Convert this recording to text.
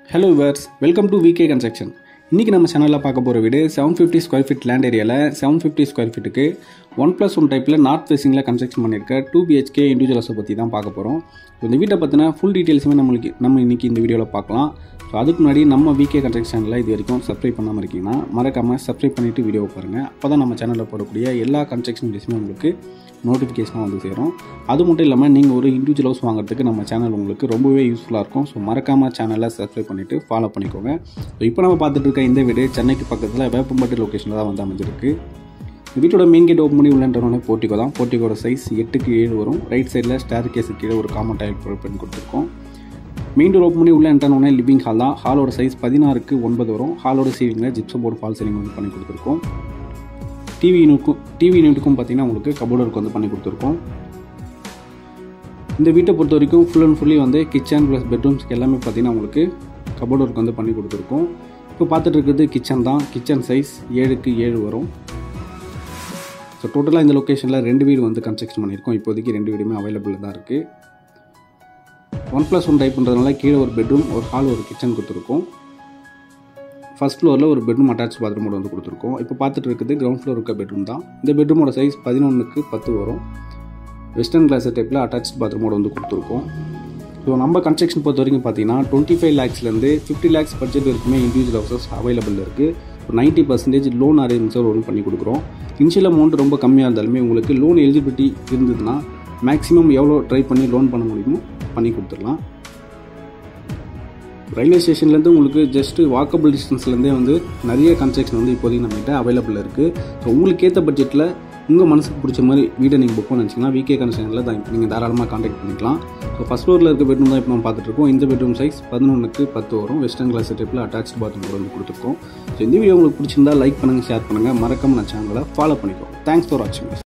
hello viewers welcome to VK construction இன்றைக்கி நம்ம சேனலில் பார்க்க போகிற வீடு seven fifty square feet land ஏரியாவில் செவன் ஃபிஃப்டி ஸ்கொயர் ஃபீட்டுக்கு ஒன் ப்ளஸ் ஒன் டைப்பில் நார்த் ஃபேஸிங்கில் கன்ஸ்ட்ரக்ஷன் பண்ணியிருக்க டூ பிஹெச்கே இண்டிவிஜுவல்ஸை பற்றி தான் பார்க்க போகிறோம் இந்த வீட்டை பற்றின ஃபுல் டீட்டெயில்ஸுமே நம்மளுக்கு நம்ம இன்றைக்கி இந்த வீடியோவில் பார்க்கலாம் ஸோ அதுக்கு முன்னாடி நம்ம விகே கன்ஸ்ட்ரக்ஷனில் இது வரைக்கும் சப்ஸ்கிரைப் பண்ணாமல் இருக்கீங்கன்னா மறக்காமல் சப்ஸ்கிரைப் பண்ணிவிட்டு வீடியோ பாருங்கள் அப்போ தான் நம்ம சேனலில் போடக்கூடிய எல்லா கன்ஸ்ட்ரக்ஷன் வீடியோஸுமே உங்களுக்கு நோட்டிஃபிகேஷனாக வந்து சேரும் அது மட்டும் இல்லாமல் நீங்கள் ஒரு இண்டிவிஜுவல் ஹவுஸ் வாங்குறதுக்கு நம்ம சேனல் உங்களுக்கு ரொம்பவே யூஸ்ஃபுல்லாக இருக்கும் ஸோ மறக்காமல் சேனலை சப்ஸ்கிரைப் பண்ணிவிட்டு ஃபாலோ பண்ணிக்கோங்க ஸோ இப்போ நம்ம பார்த்துட்டு இருக்க இந்த வீடு சென்னைக்கு பக்கத்தில் வேப்பம்பட்டு லொக்கேஷனில் தான் வந்து அமைஞ்சிருக்கு இந்த வீட்டோட மெயின் கேட் ஓப்பன் பண்ணி உள்ளன்றவனே போர்ட்டிகோ தான் போர்ட்டிகோட சைஸ் எட்டுக்கு ஏழு வரும் ரைட் சைடில் ஸ்டேர் கேஸுக்கு கீழே ஒரு காமன் டைல் ப்ரொவைட் பண்ணி கொடுத்துருக்கோம் மெயின் டோர் ஓப்பன் பண்ணி உள்ள என்ட்ரனோடனே லிவிங் ஹால் தான் ஹாலோட சைஸ் பதினாறுக்கு ஒன்பது வரும் ஹாலோட சீலிங்கில் ஜிப்சம் போர்டு ஃபால் சீலிங் வந்து பண்ணி கொடுத்துருக்கோம் டிவி யூனிட்க்கும் டிவி யூனிட்டுக்கும் பார்த்தீங்கன்னா உங்களுக்கு கபோர்டு ஒர்க் வந்து பண்ணி கொடுத்துருக்கோம் இந்த வீட்டை பொறுத்த வரைக்கும் ஃபுல் அண்ட் ஃபுல்லி வந்து கிச்சன் ப்ளஸ் பெட்ரூம்ஸ்க்கு எல்லாமே பார்த்தீங்கன்னா உங்களுக்கு கபோர்டு ஒர்க் வந்து பண்ணி கொடுத்துருக்கோம் இப்போ பார்த்துட்டு இருக்கிறது கிச்சன் தான் கிச்சன் சைஸ் ஏழுக்கு ஏழு வரும் ஸோ டோட்டலாக இந்த லொக்கேஷனில் ரெண்டு வீடு வந்து கன்ஸ்ட்ரக்ஷன் பண்ணியிருக்கோம் இப்போதைக்கு ரெண்டு வீடுமே அவைலபிள் தான் இருக்குது ஒன் ப்ளஸ் ஒன் டைப்ன்றதுனால கீழே ஒரு பெட்ரூம் ஒரு ஹால் ஒரு கிச்சன் கொடுத்துருக்கோம் ஃபஸ்ட் ஃப்ளோரில் ஒரு பெட்ரூம் அட்டாச் பாத்ரூமோட வந்து கொடுத்துருக்கோம் இப்போ பார்த்துட்டு இருக்குது கிரவுண்ட் ஃப்ளோர் இருக்க பெட்ரூம் தான் இந்த பெட்ரூமோட சைஸ் பதினொன்றுக்கு பத்து வரும் வெஸ்டர்ன் கிளாஸ் டைப்பில் அட்டாச் பாத்ரூமோட வந்து கொடுத்துருக்கோம் ஸோ நம்ம கன்ஸ்ட்ரக்ஷன் பொறுத்த வரைக்கும் பார்த்தீங்கன்னா டுவெண்ட்டி ஃபைவ் லேக்ஸ்லேருந்து ஃபிஃப்டி லேக்ஸ் பட்ஜெட் வரைக்குமே இண்டிவிஜுவல் ஹவுசஸ் அவைலபிள் இருக்குது ஒரு நைன்ட்டி பர்சன்டேஜ் லோன் அரேஞ்ச்மெண்ட்ஸை லோன் பண்ணி கொடுக்குறோம் இனிஷியல் அமௌண்ட் ரொம்ப கம்மியாக இருந்தாலுமே உங்களுக்கு லோன் எலிஜிபிலிட்டி இருந்ததுன்னா மேக்ஸிமம் எவ்வளோ ட்ரை பண்ணி லோன் பண்ண முடியுமோ பண்ணி கொடுத்துடலாம் ரயில்வே ஸ்டேஷன்லேருந்து உங்களுக்கு ஜஸ்ட்டு வாக்கபிள் டிஸ்டன்ஸ்லேருந்தே வந்து நிறைய கன்ஸ்ட்ரக்ஷன் வந்து இப்போதைக்கு நம்மகிட்ட அவைலபிள் இருக்குது ஸோ உங்களுக்கு ஏற்ற பட்ஜெட்டில் உங்கள் மனசுக்கு பிடிச்ச மாதிரி வீடை நீங்கள் புக் பண்ண வச்சிங்கன்னா விகே கன்ஸ்ட்ரக்ஷனில் தான் நீங்கள் தாராளமாக காண்டாக்ட் பண்ணிக்கலாம் ஸோ ஃபஸ்ட் ஃப்ளோரில் இருக்க பெட்ரூம் தான் இப்போ நம்ம பார்த்துட்டு இருக்கோம் இந்த பெட்ரூம் சைஸ் பதினொன்றுக்கு பத்து வரும் வெஸ்டர்ன் கிளாஸ் டைப்பில் அட்டாச் பாத்ரூம் கூட வந்து கொடுத்துருக்கோம் ஸோ இந்த வீடியோ உங்களுக்கு பிடிச்சிருந்தா லைக் பண்ணுங்கள் ஷேர் பண்ணுங்கள் மறக்காம நான் சேனலை ஃபாலோ பண்ணிக்கோ தேங்க்ஸ் ஃபார் வாட்சிங்